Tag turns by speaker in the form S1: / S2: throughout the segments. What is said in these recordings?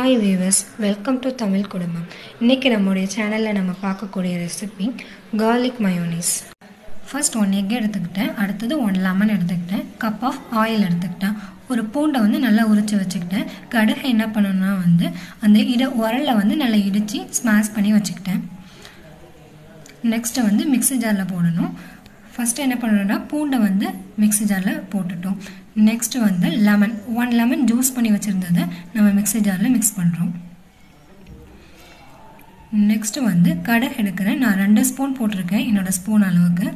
S1: hi viewers welcome to Tamil குடும்பம் இன்றைக்கி நம்முடைய சேனலில் நம்ம பார்க்கக்கூடிய recipe garlic mayonnaise first one egg எடுத்துக்கிட்டேன் அடுத்தது ஒன் லெமன் எடுத்துக்கிட்டேன் கப் ஆஃப் ஆயில் எடுத்துக்கிட்டேன் ஒரு பூண்டை வந்து நல்லா உரித்து வச்சுக்கிட்டேன் கடுகு என்ன பண்ணணும்னா வந்து அந்த இட உரலில் வந்து நல்லா இடித்து ஸ்மாஷ் பண்ணி வச்சுக்கிட்டேன் நெக்ஸ்ட்டு வந்து மிக்ஸி ஜாரில் போடணும் ஃபஸ்ட்டு என்ன பண்ணணும்னா பூண்டை வந்து மிக்ஸி ஜாரில் போட்டுட்டோம் நெக்ஸ்ட்டு வந்து லெமன் ஒன் லெமன் ஜூஸ் பண்ணி வச்சுருந்ததை நம்ம மிக்ஸி ஜாரில் மிக்ஸ் பண்ணுறோம் நெக்ஸ்ட்டு வந்து கடுகு எடுக்கிறேன் நான் ரெண்டு ஸ்பூன் போட்டிருக்கேன் என்னோடய ஸ்பூன் அளவுக்கு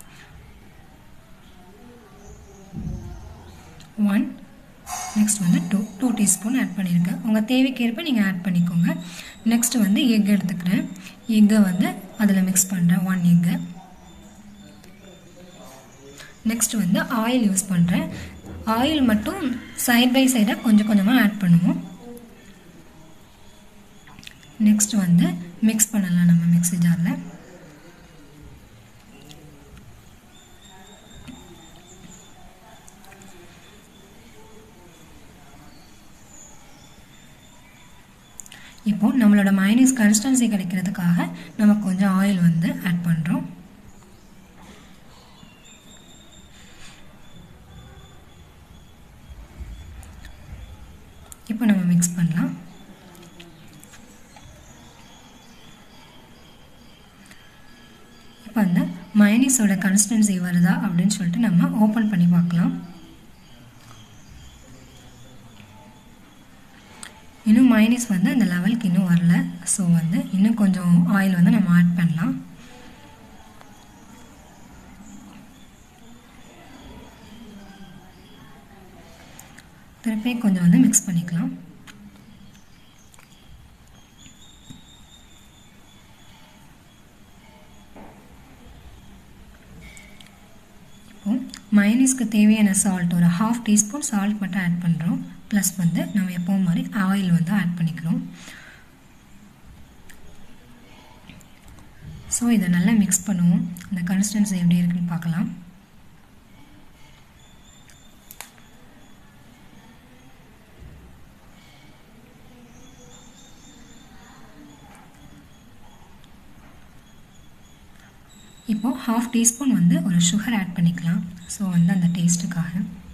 S1: ஒன் நெக்ஸ்ட் வந்து டூ டூ டீஸ்பூன் ஆட் பண்ணியிருக்கேன் உங்கள் தேவைக்கேற்ப நீங்கள் ஆட் பண்ணிக்கோங்க நெக்ஸ்ட்டு வந்து எக் எடுத்துக்கிறேன் எக்கை வந்து அதில் மிக்ஸ் பண்ணுறேன் ஒன் எக்கு நெக்ஸ்ட் வந்து ஆயில் யூஸ் பண்ணுறேன் ஆயில் மட்டும் சைட் பை சைடாக கொஞ்சம் கொஞ்சமாக ஆட் பண்ணுவோம் நெக்ஸ்ட் வந்து மிக்ஸ் பண்ணலாம் நம்ம மிக்ஸி ஜாரில் இப்போ நம்மளோட மைனஸ் கன்சிஸ்டன்சி கிடைக்கிறதுக்காக நம்ம கொஞ்சம் ஆயில் வந்து ஆட் பண்ணுறோம் இப்போ நம்ம மிக்ஸ் பண்ணலாம் இப்போ வந்து மயனிஸோட கன்சிஸ்டன்சி வருதா அப்படின்னு சொல்லிட்டு நம்ம ஓப்பன் பண்ணி பார்க்கலாம் இன்னும் மைனஸ் வந்து அந்த லெவலுக்கு இன்னும் வரல ஸோ வந்து இன்னும் கொஞ்சம் ஆயில் வந்து நம்ம ஆட் பண்ணலாம் திருப்பி கொஞ்சம் வந்து மிக்ஸ் பண்ணிக்கலாம் இப்போ மைனஸ்க்கு தேவையான சால்ட் ஒரு ஹாஃப் டீஸ்பூன் சால்ட் மட்டும் ஆட் பண்ணுறோம் ப்ளஸ் வந்து நம்ம எப்பவும் மாதிரி ஆயில் வந்து ஆட் பண்ணிக்கிறோம் ஸோ இதை நல்லா மிக்ஸ் பண்ணுவோம் அந்த கன்சிஸ்டன்சி எப்படி இருக்குன்னு பார்க்கலாம் இப்போது ஹாஃப் டீஸ்பூன் வந்து ஒரு சுகர் ஆட் பண்ணிக்கலாம் ஸோ வந்து அந்த டேஸ்ட்டுக்காக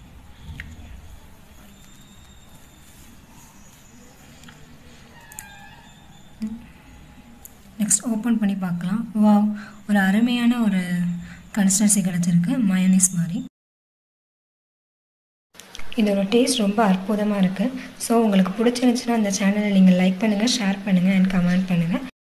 S1: நெக்ஸ்ட் ஓப்பன் பண்ணி பார்க்கலாம் வா ஒரு அருமையான ஒரு கன்சிஸ்டன்சி கிடச்சிருக்கு மயோனிஸ் மாதிரி இதோட டேஸ்ட் ரொம்ப அற்புதமாக இருக்குது ஸோ உங்களுக்கு பிடிச்சிருந்துச்சுன்னா அந்த சேனலை நீங்கள் லைக் பண்ணுங்கள் ஷேர் பண்ணுங்கள் அண்ட் கமெண்ட் பண்ணுங்கள்